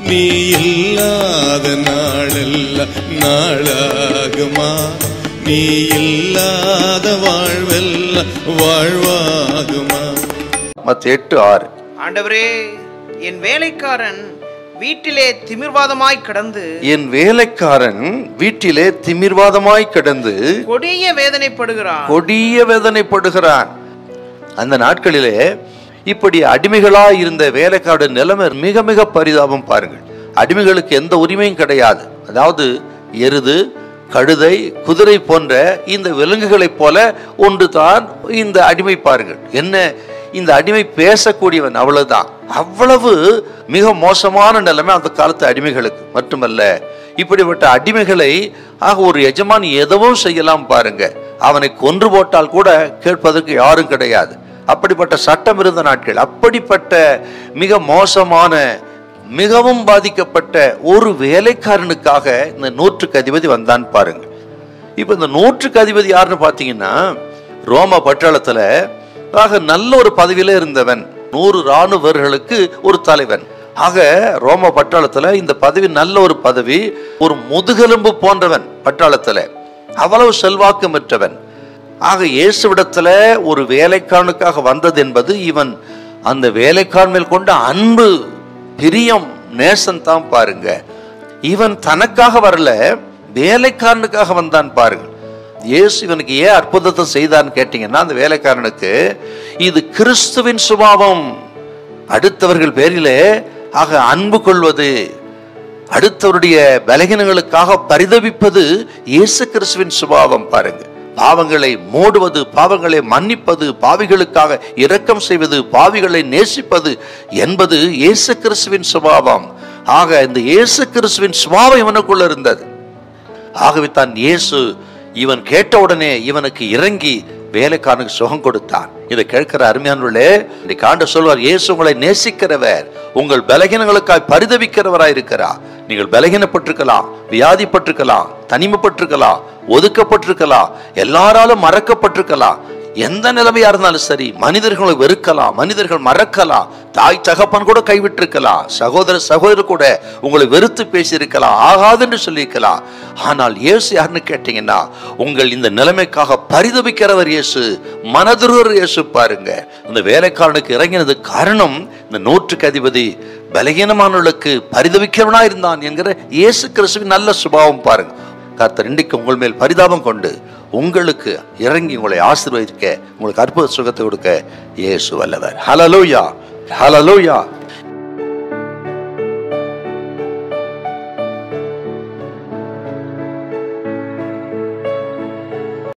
நீ இல்லாத நாளெல்லாம் நாளாகுமா நீ இல்லாத வாழ்வெல்லாம் வாழ்வாகுமா மத்த எட்டு ஆறு ஆண்டவரே என் வேலைக்காரன் வீட்டிலே திமிர்வாதமாய் கிடந்து என் வேலைக்காரன் வீட்டிலே திமிர்வாதமாய் கிடந்து கொடிய வேதனைப்படுகிறான் கொடிய வேதனைப்படுகிறான் அந்த நாட்களிலே இப்படி அடிமைகளா இருந்த வேலைக்காரன் நிலைமை மிக மிக பரிதாபம் பாருங்கள் அடிமைகளுக்கு எந்த உரிமையும் கிடையாது அதாவது எருது கழுதை குதிரை போன்ற இந்த விலங்குகளைப் போல ஒன்று தான் இந்த அடிமை பாருங்கள் என்ன இந்த அடிமை பேசக்கூடியவன் அவ்வளவுதான் அவ்வளவு மிக மோசமான நிலைமை அந்த காலத்து அடிமைகளுக்கு மட்டுமல்ல இப்படிப்பட்ட அடிமைகளை ஆக ஒரு எஜமான் எதுவும் செய்யலாம் பாருங்க அவனை கொன்று போட்டால் கூட கேட்பதற்கு யாரும் கிடையாது அப்படிப்பட்ட சட்டம் இருந்த நாட்கள் அப்படிப்பட்ட மிக மோசமான மிகவும் பாதிக்கப்பட்ட ஒரு வேலைக்காரனுக்காக இந்த நூற்றுக்கு அதிபதி வந்தான் பாருங்க இப்ப இந்த நூற்றுக்கு அதிபதி யாருன்னு பாத்தீங்கன்னா ரோம பட்டாளத்துல ஆக நல்ல ஒரு பதவியில இருந்தவன் நூறு இராணுவர்களுக்கு ஒரு தலைவன் ஆக ரோம பட்டாளத்துல இந்த பதவி நல்ல ஒரு பதவி ஒரு முதுகெலும்பு போன்றவன் பட்டாளத்துல அவ்வளவு செல்வாக்கு பெற்றவன் ஆக இயேசுவிடத்துல ஒரு வேலைக்காரனுக்காக வந்தது என்பது இவன் அந்த வேலைக்காரன் மேல் கொண்ட அன்பு பிரியம் நேசம் தான் பாருங்க இவன் தனக்காக வரல வேலைக்காரனுக்காக வந்தான் பாருங்க இயேசு இவனுக்கு ஏன் அற்புதத்தை செய்தான்னு கேட்டீங்கன்னா அந்த வேலைக்காரனுக்கு இது கிறிஸ்துவின் சுபாவம் அடுத்தவர்கள் பேரிலே ஆக அன்பு கொள்வது அடுத்தவருடைய பலகீனங்களுக்காக பரிதவிப்பது இயேசு கிறிஸ்துவின் சுபாவம் பாருங்க பாவங்களை மூடுவது பாவங்களை மன்னிப்பது பாவிகளுக்காக இரக்கம் செய்வது பாவிகளை நேசிப்பது என்பது இயேசு கிறிஸ்துவின் சுபாவம் ஆக இந்த இயேசு கிறிஸ்துவின் சுபாவம் இவனுக்குள்ள இருந்தது ஆகவே தான் இயேசு இவன் கேட்ட உடனே இவனுக்கு இறங்கி வேலைக்காரனுக்கு சுகம் கொடுத்தான் இதை கேட்கிற அருமையானவர்களே இன்னைக்கு ஆண்டு சொல்வார் இயேசு உங்களை நேசிக்கிறவர் உங்கள் பலகீனங்களுக்காய் பரிதவிக்கிறவராய் இருக்கிறார் நீங்கள் பலகீனப்பட்டிருக்கலாம் வியாதிப்பட்டிருக்கலாம் தனிமைப்பட்டிருக்கலாம் ஒதுக்கப்பட்டிருக்கலாம் எல்லாராலும் மறக்கப்பட்டிருக்கலாம் எந்த நிலைமையா இருந்தாலும் சரி மனிதர்களை வெறுக்கலாம் மனிதர்கள் மறக்கலாம் தாய் தகப்பன் கூட கைவிட்டிருக்கலாம் சகோதர சகோதரர் கூட உங்களை வெறுத்து பேசியிருக்கலாம் ஆகாதுன்னு சொல்லியிருக்கலாம் ஆனால் இயேசு யாருன்னு கேட்டீங்கன்னா உங்கள் இந்த நிலைமைக்காக பரிதபிக்கிறவர் இயேசு மனதுருவர் இயேசு பாருங்க இந்த வேலைக்காரனுக்கு இறங்கினது காரணம் இந்த நூற்றுக்கு அதிபதி பலகீனமானவர்களுக்கு பரிதவிக்கிறவனா இருந்தான் என்கிற இயேசு கிறிஸ்துவின் நல்ல சுபாவம் பாருங்க கர்த்தர் இன்றைக்கு உங்கள் மேல் பரிதாபம் கொண்டு உங்களுக்கு இறங்கி உங்களை ஆசீர்வதிக்க உங்களுக்கு அற்புத சுகத்தை கொடுக்க இயேசு வல்லவர் ஹலலூயா ஹலலூயா